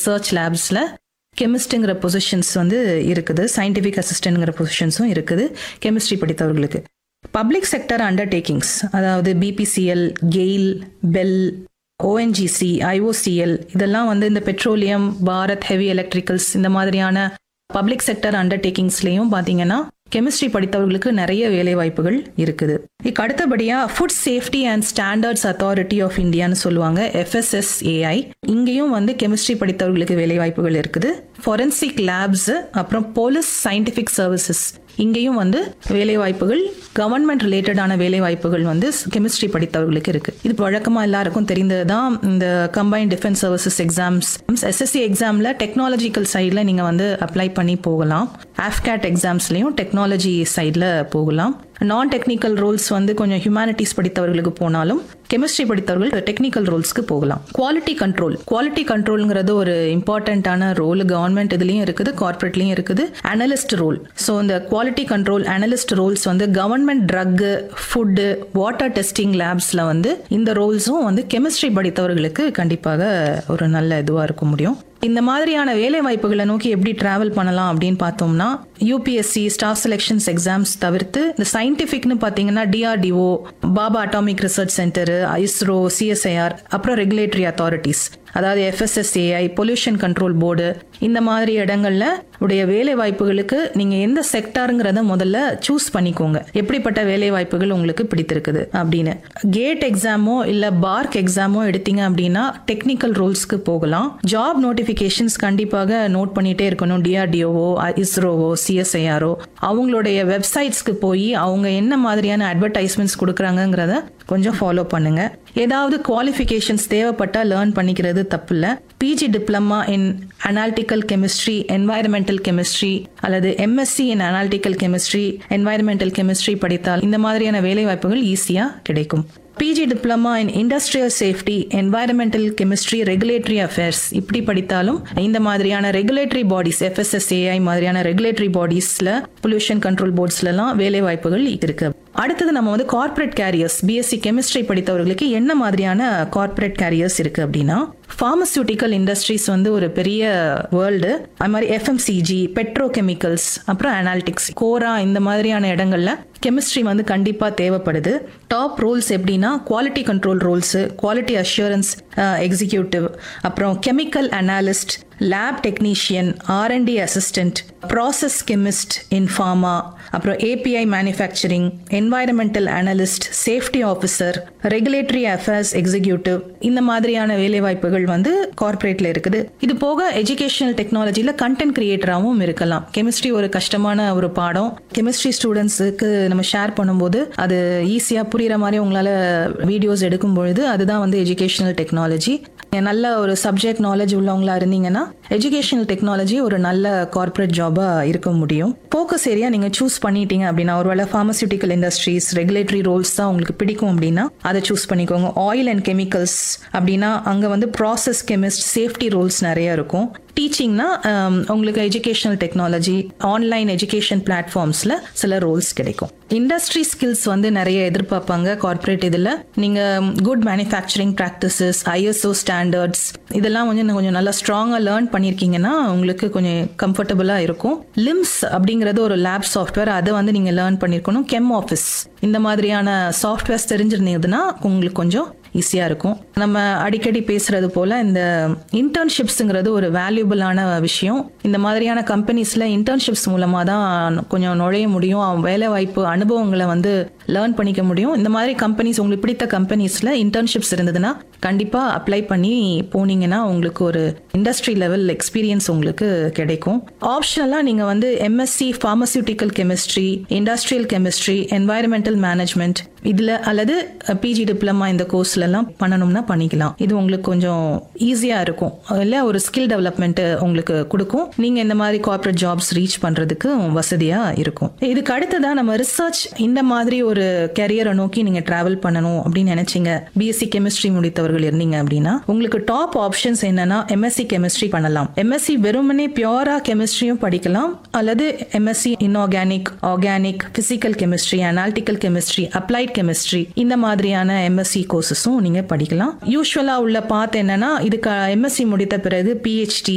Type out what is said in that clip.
research லேப்ஸில் கெமிஸ்ட்ங்கிற positions வந்து இருக்குது scientific அசிஸ்டன்ட்ங்கிற பொசிஷன்ஸும் இருக்குது கெமிஸ்ட்ரி படித்தவர்களுக்கு பப்ளிக் செக்டர் அண்டர்டேக்கிங்ஸ் அதாவது B P C L GAIL BHEL O N G C I O C L இதெல்லாம் வந்து இந்த பெட்ரோலியம் பாரத் ஹெவி எலக்ட்ரிக்கல்ஸ் இந்த மாதிரியான பப்ளிக் செக்டர் அண்டர்டேக்கிங்ஸ்லையும் பார்த்தீங்கன்னா கெமிஸ்ட்ரி படித்தவர்களுக்கு நிறைய வேலை வாய்ப்புகள் இருக்குது இதுக்கு அடுத்தபடியா food safety and standards authority of இந்தியான்னு சொல்லுவாங்க எஃப்எஸ்எஸ்ஏஐ இங்கேயும் வந்து கெமிஸ்ட்ரி படித்தவர்களுக்கு வேலை வாய்ப்புகள் இருக்குது ஃபொரென்சிக் லேப்ஸ் அப்புறம் போலீஸ் சயின்டிஃபிக் சர்வீசஸ் இங்கேயும் வந்து வேலை வாய்ப்புகள் கவர்மெண்ட் ரிலேட்டடான வேலை வாய்ப்புகள் வந்து கெமிஸ்ட்ரி படித்தவர்களுக்கு இருக்கு இது வழக்கமா எல்லாருக்கும் தெரிந்தது தான் இந்த combined defence services exams S S C எக்ஸாம்ல டெக்னாலஜிக்கல் சைடில் நீங்க வந்து அப்ளை பண்ணி போகலாம் ஆஃப்கேட் எக்ஸாம்ஸ்லயும் டெக்னாலஜி சைடில் போகலாம் நான் டெக்னிக்கல் ரோல்ஸ் வந்து கொஞ்சம் ஹியூமானிட்டிஸ் படித்தவர்களுக்கு போனாலும் கெமிஸ்ட்ரி படித்தவர்கள் டெக்னிக்கல் ரோல்ஸ்க்கு போகலாம் குவாலிட்டி கண்ட்ரோல் குவாலிட்டி கண்ட்ரோல்ங்கிறது ஒரு இம்பார்ட்டண்ட்டான ரோல் கவர்மெண்ட் இதுலயும் இருக்குது கார்பரேட்லயும் இருக்குது அனலிஸ்ட் ரோல் ஸோ இந்த குவாலிட்டி கண்ட்ரோல் அனலிஸ்ட் ரோல்ஸ் வந்து government drug food water testing லேப்ஸ்ல வந்து இந்த ரோல்ஸும் வந்து கெமிஸ்ட்ரி படித்தவர்களுக்கு கண்டிப்பாக ஒரு நல்ல இதுவாக இருக்க முடியும் இந்த மாதிரியான வேலை வாய்ப்புகளை நோக்கி எப்படி டிராவல் பண்ணலாம் அப்படின்னு பார்த்தோம்னா யூபிஎஸ்சி ஸ்டாஃப் செலெக்ஷன்ஸ் எக்ஸாம்ஸ் தவிர்த்து இந்த சயின்டிஃபிக்னு பார்த்தீங்கன்னா D R D O Bhabha atomic research centre ISRO C S I R அப்புறம் ரெகுலேட்டரி அத்தாரிட்டிஸ் அதாவது எஃப்எஸ்எஸ்ஏஐ பொல்யூஷன் கண்ட்ரோல் போர்டு இந்த மாதிரி இடங்கள்ல உடைய வேலை வாய்ப்புகளுக்கு நீங்க எந்த செக்டாருங்கிறத முதல்ல சூஸ் பண்ணிக்கோங்க எப்படிப்பட்ட வேலை வாய்ப்புகள் உங்களுக்கு பிடித்திருக்குது அப்படின்னு கேட் எக்ஸாமோ இல்ல பார்க் எக்ஸாமோ எடுத்தீங்க அப்படின்னா டெக்னிக்கல் ரோல்ஸ்க்கு போகலாம் ஜாப் நோட்டிபிகேஷன்ஸ் கண்டிப்பாக நோட் பண்ணிட்டே இருக்கணும் டிஆர்டிஓவோ இஸ்ரோவோ சிஎஸ்ஐஆரோ அவங்களுடைய வெப்சைட்ஸ்க்கு போய் அவங்க என்ன மாதிரியான அட்வர்டைஸ்மெண்ட்ஸ் கொடுக்குறாங்கங்கிறத கொஞ்சம் ஃபாலோ பண்ணுங்க ஏதாவது குவாலிஃபிகேஷன்ஸ் தேவைப்பட்டா லேர்ன் பண்ணிக்கிறது தப்பு இல்லை P G diploma in analytical chemistry environmental chemistry அல்லது M Sc in analytical chemistry environmental chemistry படித்தால் இந்த மாதிரியான வேலை வாய்ப்புகள் ஈஸியாக கிடைக்கும் P G diploma in industrial safety environmental chemistry regulatory affairs இப்படி படித்தாலும் இந்த மாதிரியான ரெகுலேட்டரி பாடிஸ் எஃப்எஸ்எஸ்ஏஐ மாதிரியான ரெகுலேட்டரி பாடிஸ்ல பொல்யூஷன் கண்ட்ரோல் போர்ட்ஸ்லாம் வேலை வாய்ப்புகள் இருக்கு அடுத்தது நம்ம வந்து கார்ப்பரேட் கேரியர்ஸ் பிஎஸ்சி கெமிஸ்ட்ரி படித்தவர்களுக்கு என்ன மாதிரியான கார்ப்பரேட் கேரியர்ஸ் இருக்கு அப்படின்னா ஃபார்மசியூட்டிக்கல் இண்டஸ்ட்ரீஸ் வந்து ஒரு பெரிய வேர்ல்டு அது மாதிரி எஃப்எம்சிஜி பெட்ரோ கெமிக்கல்ஸ் அப்புறம் அனாலிட்டிக்ஸ் கோரா இந்த மாதிரியான இடங்கள்ல கெமிஸ்ட்ரி வந்து கண்டிப்பாக தேவைப்படுது டாப் ரோல்ஸ் எப்படின்னா quality control roles quality assurance executive அப்புறம் chemical analyst lab technician R and D assistant process chemist in pharma அப்புறம் A P I manufacturing environmental analyst safety officer regulatory affairs executive இந்த மாதிரியான வேலைவாய்ப்புகள் வந்து கார்ப்பரேட்ல இருக்குது இது போக எஜுகேஷனல் டெக்னாலஜியில் கண்டென்ட் கிரியேட்டராகவும் இருக்கலாம் கெமிஸ்ட்ரி ஒரு கஷ்டமான ஒரு பாடம் கெமிஸ்ட்ரி ஸ்டூடெண்ட்ஸுக்கு நம்ம ஷேர் பண்ணும்போது அது ஈஸியாக புரியுற மாதிரி உங்களால் வீடியோஸ் எடுக்கும் பொழுது அதுதான் வந்து எஜுகேஷனல் டெக்னாலஜி நல்ல ஒரு சப்ஜெக்ட் நாலேஜ் உள்ளவங்களா இருந்தீங்கன்னா எஜுகேஷனல் டெக்னாலஜி ஒரு நல்ல கார்ப்பரேட் ஜாபா இருக்க முடியும் ஃபோக்கஸ் ஏரியா நீங்க சூஸ் பண்ணிட்டீங்க அப்படின்னா ஒருவேளை ஃபார்மசியூட்டிக்கல் இண்டஸ்ட்ரீஸ் ரெகுலேட்டரி ரோல்ஸ் தான் உங்களுக்கு பிடிக்கும் அப்படின்னா அதை சூஸ் பண்ணிக்கோங்க ஆயில் அண்ட் கெமிக்கல்ஸ் அப்படின்னா அங்க வந்து ப்ராசஸ் கெமிஸ்ட் சேஃப்டி ரோல்ஸ் நிறைய இருக்கும் டீச்சிங்னா உங்களுக்கு எஜுகேஷனல் டெக்னாலஜி ஆன்லைன் எஜுகேஷன் பிளாட்ஃபார்ம்ஸ்ல சில ரோல்ஸ் கிடைக்கும் இண்டஸ்ட்ரி ஸ்கில்ஸ் வந்து நிறைய எதிர்பார்ப்பாங்க கார்ப்பரேட் இதில் நீங்கள் good manufacturing practices I S O standards இதெல்லாம் கொஞ்சம் கொஞ்சம் நல்லா ஸ்ட்ராங்காக லேர்ன் பண்ணியிருக்கீங்கன்னா உங்களுக்கு கொஞ்சம் கம்ஃபர்டபுளாக இருக்கும் லிம்ஸ் அப்படிங்கிறது ஒரு லேப் சாஃப்ட்வேர் அதை வந்து நீங்கள் லேர்ன் பண்ணியிருக்கணும் கெம் ஆஃபீஸ் இந்த மாதிரியான சாஃப்ட்வேர்ஸ் தெரிஞ்சிருந்தீங்கன்னா உங்களுக்கு கொஞ்சம் ஈஸியாக இருக்கும் நம்ம அடிக்கடி பேசுறது போல இந்த இன்டர்ன்ஷிப்ஸுங்கிறது ஒரு வேல்யூபிளான விஷயம் இந்த மாதிரியான கம்பெனிஸில் இன்டர்ன்ஷிப்ஸ் மூலமாக தான் கொஞ்சம் நுழைய முடியும் வேலை வாய்ப்பு அனுபவங்களை வந்து லேர்ன் பண்ணிக்க முடியும் இந்த மாதிரி கம்பெனிஸ் உங்களுக்கு பிடித்த கம்பெனிஸில் இன்டர்ன்ஷிப்ஸ் இருந்ததுன்னா கண்டிப்பாக அப்ளை பண்ணி போனீங்கன்னா உங்களுக்கு ஒரு இண்டஸ்ட்ரி லெவல் எக்ஸ்பீரியன்ஸ் உங்களுக்கு கிடைக்கும் ஆப்ஷனலாக நீங்கள் வந்து M Sc pharmaceutical chemistry industrial chemistry environmental management இதில் அல்லது பிஜி டிப்ளமா இந்த கோர்ஸ்லலாம் பண்ணணும்னா பண்ணிக்கலாம் இது உங்களுக்கு கொஞ்சம் ஈஸியாக இருக்கும் இல்லை ஒரு ஸ்கில் டெவலப்மெண்ட் உங்களுக்கு கொடுக்கும் நீங்கள் இந்த மாதிரி கார்ப்பரேட் ஜாப்ஸ் ரீச் பண்ணுறதுக்கு வசதியாக இருக்கும் இதுக்கு அடுத்ததாக நம்ம ரிசர்ச் இந்த மாதிரி ஒரு கெரியரை நோக்கி நீங்கள் ட்ராவல் பண்ணணும் அப்படின்னு நினைச்சீங்க பிஎஸ்சி கெமிஸ்ட்ரி முடித்தவர்கள் இருந்தீங்க அப்படின்னா உங்களுக்கு டாப் ஆப்ஷன்ஸ் என்னன்னா எம்எஸ்சி கெமிஸ்ட்ரி பண்ணலாம் எம்எஸ்சி வெறுமனே பியூரா கெமிஸ்ட்ரியும் படிக்கலாம் அல்லது M Sc inorganic organic physical chemistry analytical chemistry applied chemistry இந்த மாதிரியான எம்எஸ்சி கோர்சஸும் நீங்க படிக்கலாம் யூஸ்வலா உள்ள பாத் என்னன்னா இதுக்கு எம்எஸ்சி முடித்த பிறகு பிஹெச்டி